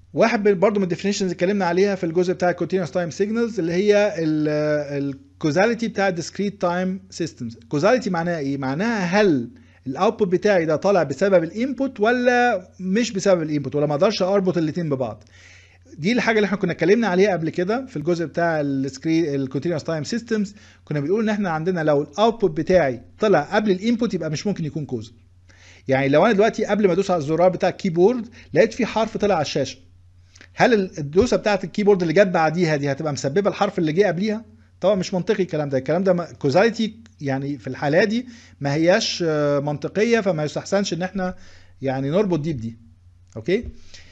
واحد من- برضو من الديفينيشنز اتكلمنا عليها في الجزء بتاع الكونتينوس تايم سيجنالز اللي هي الكوزاليتي بتاع الديسكريت تايم سيستمز كوزاليتي معناها ايه معناها هل الاوتبوت بتاعي ده طالع بسبب الانبوت ولا مش بسبب الانبوت ولا ما اقدرش اربط الاثنين ببعض دي الحاجه اللي احنا كنا اتكلمنا عليها قبل كده في الجزء بتاع السكرين الكونتينوس تايم سيستمز كنا بنقول ان احنا عندنا لو الاوتبوت بتاعي طلع قبل الانبوت يبقى مش ممكن يكون كوزل يعني لو انا دلوقتي قبل ما ادوس على الزرار بتاع الكيبورد لقيت في حرف طلع على الشاشه هل الدوسه بتاعت الكيبورد اللي جت بعديها دي هتبقى مسببه الحرف اللي جه قبليها طبعا مش منطقي الكلام ده الكلام ده كوزاليتي يعني في الحاله دي ما هياش آه، منطقيه فما يستحسنش ان احنا يعني نربط دي بدي اوكي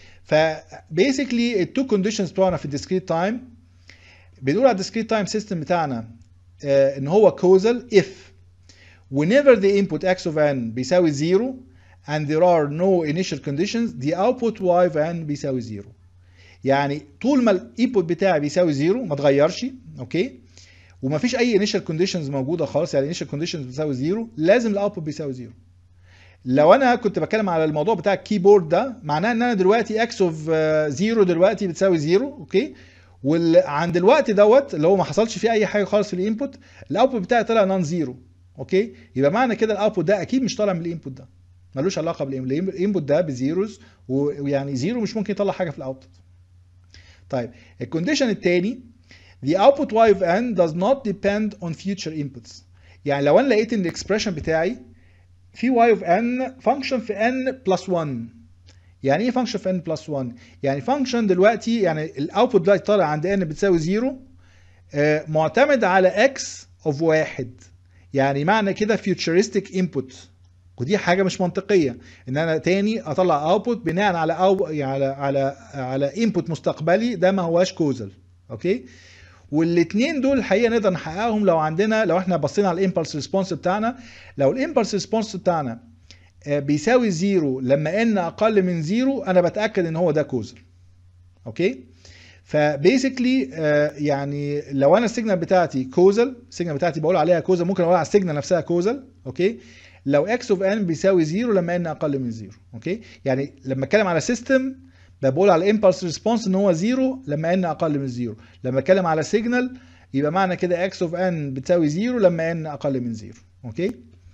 فبيسكلي التو كونديشنز بتوعنا في الديسكريت تايم بنقول على الديسكريت تايم سيستم بتاعنا آه، ان هو كوزال if whenever the input x of n بيساوي 0 and there are no initial conditions the output y of n بيساوي 0 يعني طول ما الانبوت بتاعي بيساوي 0 ما اتغيرش اوكي وما فيش اي initial conditions موجوده خالص يعني initial conditions بتساوي 0 لازم الاوتبوت بيساوي 0 لو انا كنت بتكلم على الموضوع بتاع الكيبورد ده معناه ان انا دلوقتي اكس اوف 0 دلوقتي بتساوي 0 اوكي وعند الوقت دوت اللي هو ما حصلش فيه اي حاجه خالص في الانبوت الاوتبوت بتاعي طلع نون زيرو اوكي يبقى معنى كده الاوتبوت ده اكيد مش طالع من الانبوت ده ملوش علاقه بالانبوت الانبوت ده بزيروز ويعني زيرو مش ممكن يطلع حاجه في الاوتبوت طيب الكونديشن الثاني the output y of n does not depend on future inputs يعني لو انا لقيت ان الاكسبريشن بتاعي في y of n function في n plus 1 يعني ايه function في n plus 1 يعني function دلوقتي يعني الاوتبوت دلوقتي طالع عند n بتساوي 0 آه، معتمد على x of واحد يعني معنى كده futuristic input ودي حاجه مش منطقيه ان انا تاني اطلع اوتبوت بناء على أو على على على انبوت مستقبلي ده ما هواش كوزل اوكي والاثنين دول الحقيقه نقدر نحققهم لو عندنا لو احنا بصينا على الامبلس ريسبونس بتاعنا لو الامبلس ريسبونس بتاعنا آه، بيساوي زيرو لما ان اقل من زيرو انا بتاكد ان هو ده كوزل اوكي فبيسكلي يعني لو انا السيجنال بتاعتي كوزل السيجنال بتاعتي بقول عليها كوزل ممكن اقول على السيجنال نفسها كوزل اوكي لو اكس اوف ان بيساوي زيرو لما ان اقل من زيرو اوكي يعني لما اتكلم على سيستم بقول على الامبلس ريسبونس ان هو زيرو لما ان اقل من زيرو لما اتكلم على سيجنال يبقى معنى كده اكس اوف ان بتساوي زيرو لما ان اقل من زيرو اوكي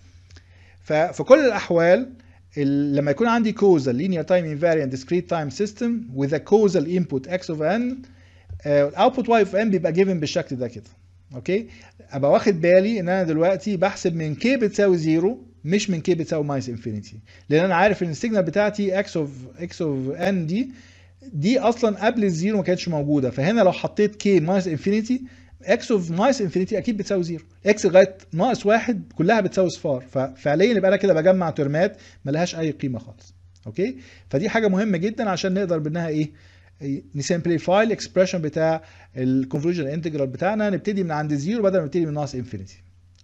ففي كل الاحوال ال- لما يكون عندي causal linear time invariant discrete time system with a causal input x of n آه، الاوتبوت y of n بيبقى given بالشكل ده كده اوكي ابقى واخد بالي ان انا دلوقتي بحسب من k بتساوي 0 مش من k بتساوي ماينس انفينيتي لان انا عارف ان السيجنال بتاعتي x of x of n دي دي اصلا قبل الزيرو ما كانتش موجوده فهنا لو حطيت k ماينس انفينيتي x اوف ماينس انفينيتي اكيد بتساوي زيرو x لغايه ناقص واحد كلها بتساوي صفار ففعليا يبقى انا كده بجمع ترمات ملهاش اي قيمه خالص اوكي فدي حاجه مهمه جدا عشان نقدر بانها ايه نسمبليفاي الاكسبريشن بتاع الكونفوليوشن انتجرال بتاعنا نبتدي من عند زيرو بدل ما نبتدي من ناقص انفينيتي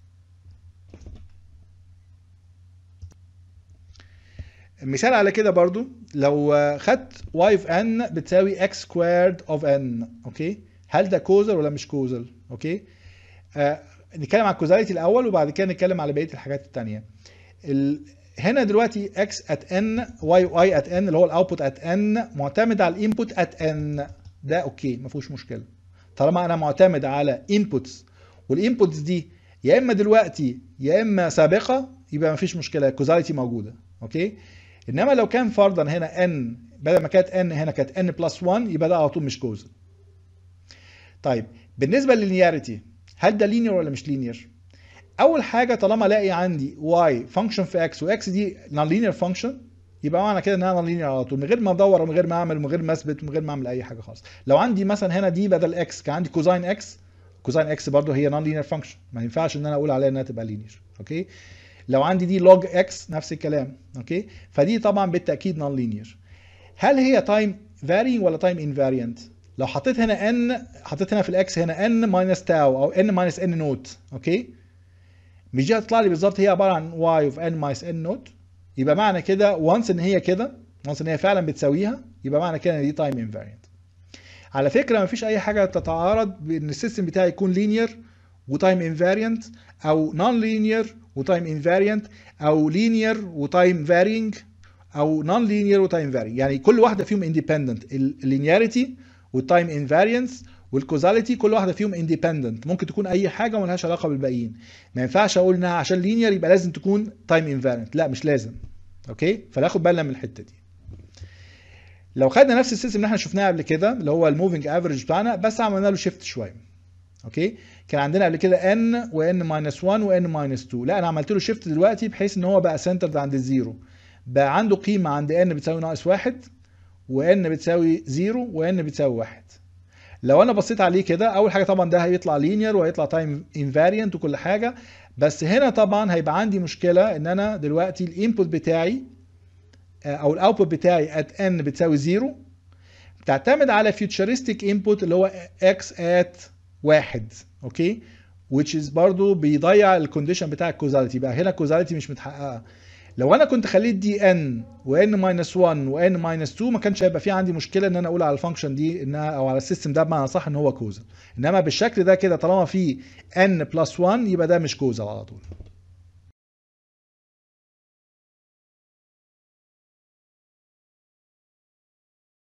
مثال على كده برضو لو خدت y of n بتساوي x squared of n اوكي هل ده كوزل ولا مش كوزل اوكي آه نتكلم على الكوزاليتي الاول وبعد كده نتكلم على بقيه الحاجات التانية ال... هنا دلوقتي x at n y y at n اللي هو الاوتبوت at n معتمد على الانبوت at n ده اوكي ما فيهوش مشكله طالما انا معتمد على inputs والانبوتس دي يا اما دلوقتي يا اما سابقه يبقى ما فيش مشكله الكوزاليتي موجوده اوكي انما لو كان فرضا هنا n بدل ما كانت n هنا كانت n بلس 1 يبقى ده على طول مش كوزل طيب بالنسبه لللينياريتي هل ده لينير ولا مش لينير اول حاجه طالما الاقي عندي y فانكشن في x واx دي نون لينير فانكشن يبقى معنى كده انها نون لينير على طول من غير ما ادور ومن غير ما اعمل ومن غير ما اثبت ومن غير ما اعمل اي حاجه خالص لو عندي مثلا هنا دي بدل x كان عندي كوزاين x كوزاين x برضه هي نون لينير فانكشن ما ينفعش ان انا اقول عليها انها تبقى لينير اوكي لو عندي دي log x نفس الكلام اوكي فدي طبعا بالتاكيد نون لينير هل هي تايم varying ولا تايم invariant لو حطيت هنا n حطيت هنا في الاكس هنا n minus tau او n minus n نوت اوكي مش دي هتطلع لي بالظبط هي عباره عن y of n minus n نوت يبقى معنى كده وانس ان هي كده وانس ان هي فعلا بتساويها يبقى معنى كده ان دي تايم انفاريانت على فكره مفيش اي حاجه تتعارض بان السيستم بتاعي يكون لينير وتايم انفاريانت او نون لينير وتايم انفاريانت او لينير وتايم فارينج او نون لينير وتايم فاري يعني كل واحده فيهم اندبندنت اللينياريتي والتايم انفاريانس والكوزاليتي كل واحده فيهم اندبندنت ممكن تكون اي حاجه وملهاش علاقه بالباقيين ما ينفعش اقول انها عشان لينير يبقى لازم تكون تايم انفاريانت لا مش لازم اوكي فناخد بالنا من الحته دي لو خدنا نفس السيستم اللي احنا شفناه قبل كده اللي هو الموفينج افريج بتاعنا بس عملنا له شيفت شويه اوكي كان عندنا قبل كده ان وان ماينس 1 وان ماينس 2 لا انا عملت له شيفت دلوقتي بحيث ان هو بقى سنترد عند الزيرو بقى عنده قيمه عند ان بتساوي ناقص 1 وان بتساوي 0 وان بتساوي 1 لو انا بصيت عليه كده اول حاجه طبعا ده هيطلع لينير وهيطلع تايم انفاريانت وكل حاجه بس هنا طبعا هيبقى عندي مشكله ان انا دلوقتي الانبوت بتاعي او الاوتبوت بتاعي at n بتساوي 0 بتعتمد على futuristic input اللي هو x at 1 اوكي which is برضو بيضيع الكونديشن بتاع الكوزاليتي بقى هنا الكوزاليتي مش متحققه لو انا كنت خليت دي ان وان ماينس 1 وان ماينس 2 ما كانش هيبقى في عندي مشكله ان انا اقول على الفانكشن دي انها او على السيستم ده بمعنى صح ان هو كوزل انما بالشكل ده كده طالما في ان بلس 1 يبقى ده مش كوزل على طول